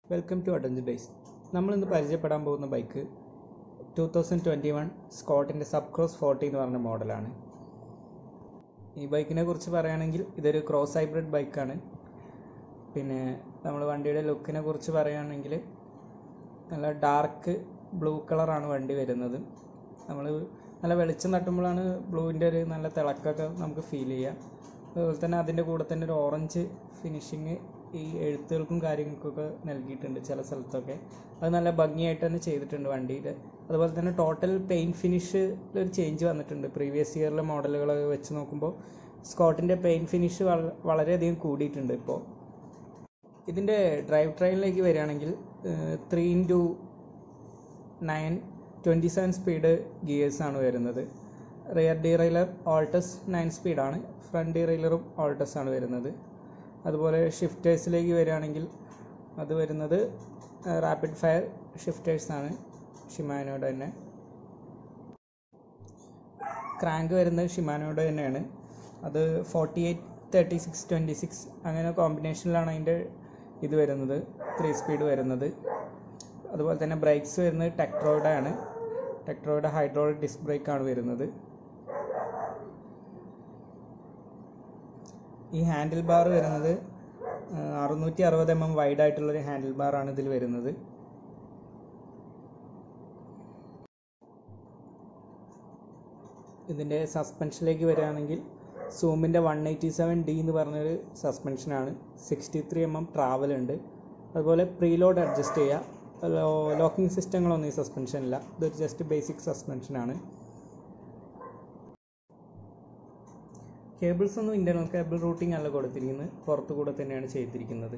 welcome to adventure days നമ്മളിന്ന് പരിചയപ്പെടാൻ പോകുന്ന bike two thousand twenty one സ്കോട്ടിൻ്റെ സബ് ക്രോസ് ഫോർട്ടി എന്ന് പറഞ്ഞ മോഡലാണ് ഈ ബൈക്കിനെ കുറിച്ച് പറയുകയാണെങ്കിൽ ഇതൊരു ക്രോസ് ഹൈബ്രിഡ് ബൈക്കാണ് പിന്നെ നമ്മൾ വണ്ടിയുടെ ലുക്കിനെ കുറിച്ച് പറയുകയാണെങ്കിൽ നല്ല ഡാർക്ക് ബ്ലൂ കളറാണ് വണ്ടി വരുന്നത് നമ്മൾ നല്ല വെളിച്ചം തട്ടുമ്പോഴാണ് ബ്ലൂവിൻ്റെ ഒരു നല്ല തിളക്കമൊക്കെ നമുക്ക് ഫീൽ ചെയ്യുക അതുപോലെ തന്നെ അതിൻ്റെ കൂടെ തന്നെ ഒരു ഓറഞ്ച് ഫിനിഷിങ് ഈ എഴുത്തുകൾക്കും കാര്യങ്ങൾക്കൊക്കെ നൽകിയിട്ടുണ്ട് ചില സ്ഥലത്തൊക്കെ അത് നല്ല ഭംഗിയായിട്ട് തന്നെ ചെയ്തിട്ടുണ്ട് വണ്ടിയിൽ അതുപോലെ തന്നെ ടോട്ടൽ പെയിൻറ്റ് ഫിനിഷ് ഒരു ചേഞ്ച് വന്നിട്ടുണ്ട് പ്രീവിയസ് ഇയറിലെ മോഡലുകളൊക്കെ വെച്ച് നോക്കുമ്പോൾ സ്കോട്ടിൻ്റെ പെയിൻറ്റ് ഫിനിഷ് വളരെയധികം കൂടിയിട്ടുണ്ട് ഇപ്പോൾ ഇതിൻ്റെ ഡ്രൈവ് ട്രെയിനിലേക്ക് വരികയാണെങ്കിൽ three into nine twenty seven speed ഗിയേഴ്സാണ് വരുന്നത് റിയർ ഡീറൈലർ ഓൾട്ടസ് നയൻ സ്പീഡാണ് ഫ്രണ്ട് ഡീറൈലറും ഓൾട്ടസ് ആണ് വരുന്നത് അതുപോലെ ഷിഫ്റ്റേഴ്സിലേക്ക് വരികയാണെങ്കിൽ അത് വരുന്നത് റാപ്പിഡ് ഫയർ ഷിഫ്റ്റേഴ്സാണ് ഷിമാനോയുടെ തന്നെ ക്രാങ്ക് വരുന്നത് ഷിമാനോയുടെ തന്നെയാണ് അത് forty eight thirty six twenty six അങ്ങനെ കോമ്പിനേഷനിലാണ് അതിൻ്റെ ഇത് വരുന്നത് ത്രീ സ്പീഡ് വരുന്നത് അതുപോലെ തന്നെ ബ്രേക്സ് വരുന്നത് ടെക്ട്രോയുടെ ആണ് ടെക്ട്രോയുടെ ഹൈഡ്രോളിക് ഡിസ്ക് ബ്രേക്കാണ് വരുന്നത് ഈ ഹാൻഡിൽ ബാർ വരുന്നത് അറുന്നൂറ്റി അറുപത് എം എം വൈഡ് ആയിട്ടുള്ളൊരു ഹാൻഡിൽ ബാറാണ് ഇതിൽ വരുന്നത് ഇതിൻ്റെ സസ്പെൻഷനിലേക്ക് വരികയാണെങ്കിൽ സൂമിൻ്റെ വൺ എയ്റ്റി സെവൻ ഡി എന്ന് പറഞ്ഞൊരു സസ്പെൻഷനാണ് sixty three M M travel ഉണ്ട് അതുപോലെ പ്രീലോഡ് അഡ്ജസ്റ്റ് ചെയ്യുക ലോക്കിംഗ് സിസ്റ്റങ്ങളൊന്നും ഈ സസ്പെൻഷനില്ല ഇതൊരു ജസ്റ്റ് ബേസിക് സസ്പെൻഷനാണ് കേബിൾസ് ഒന്നും ഇൻറ്റർണൽ കേബിൾ റൂട്ടിംഗ് അല്ല കൊടുത്തിരിക്കുന്നത് പുറത്തു കൂടെ തന്നെയാണ് ചെയ്തിരിക്കുന്നത്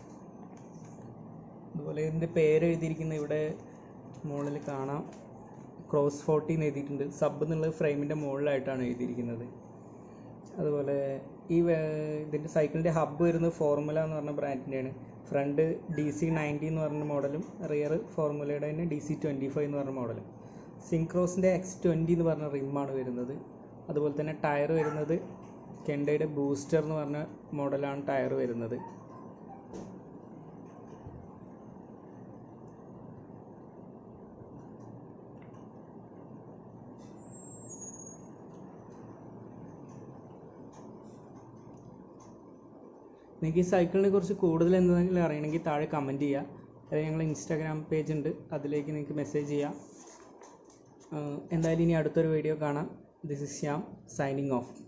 അതുപോലെ ഇതിൻ്റെ പേര് എഴുതിയിരിക്കുന്ന ഇവിടെ മുകളിൽ കാണാം ക്രോസ് ഫോർട്ടി എന്ന് എഴുതിയിട്ടുണ്ട് സബ് എന്നുള്ളത് ഫ്രെയിമിൻ്റെ മുകളിലായിട്ടാണ് എഴുതിയിരിക്കുന്നത് അതുപോലെ ഈ ഇതിൻ്റെ സൈക്കിളിൻ്റെ ഹബ്ബ് വരുന്നത് ഫോർമുല എന്ന് പറഞ്ഞ ബ്രാൻഡിൻ്റെയാണ് ഫ്രണ്ട് ഡി സി നയൻറ്റി എന്ന് പറഞ്ഞ മോഡലും റിയർ ഫോർമുലയുടെ തന്നെ ഡി സി ട്വൻറ്റി ഫൈവ് എന്ന് പറഞ്ഞ മോഡലും സിങ്ക്രോസിൻ്റെ എക്സ് ട്വൻറ്റി എന്ന് പറഞ്ഞ റിമ്മാണ് വരുന്നത് അതുപോലെ തന്നെ ടയർ വരുന്നത് കെൻഡയുടെ ബൂസ്റ്റർ എന്ന് പറഞ്ഞ മോഡലാണ് ടയർ വരുന്നത് നിങ്ങൾക്ക് ഈ സൈക്കിളിനെ കുറിച്ച് കൂടുതൽ എന്തെങ്കിലും അറിയണമെങ്കിൽ താഴെ കമൻറ്റ് ചെയ്യുക അല്ലെങ്കിൽ ഞങ്ങൾ ഇൻസ്റ്റാഗ്രാം പേജ് ഉണ്ട് അതിലേക്ക് നിങ്ങൾക്ക് മെസ്സേജ് ചെയ്യാം എന്തായാലും ഇനി അടുത്തൊരു വീഡിയോ കാണാം this is Shyam signing of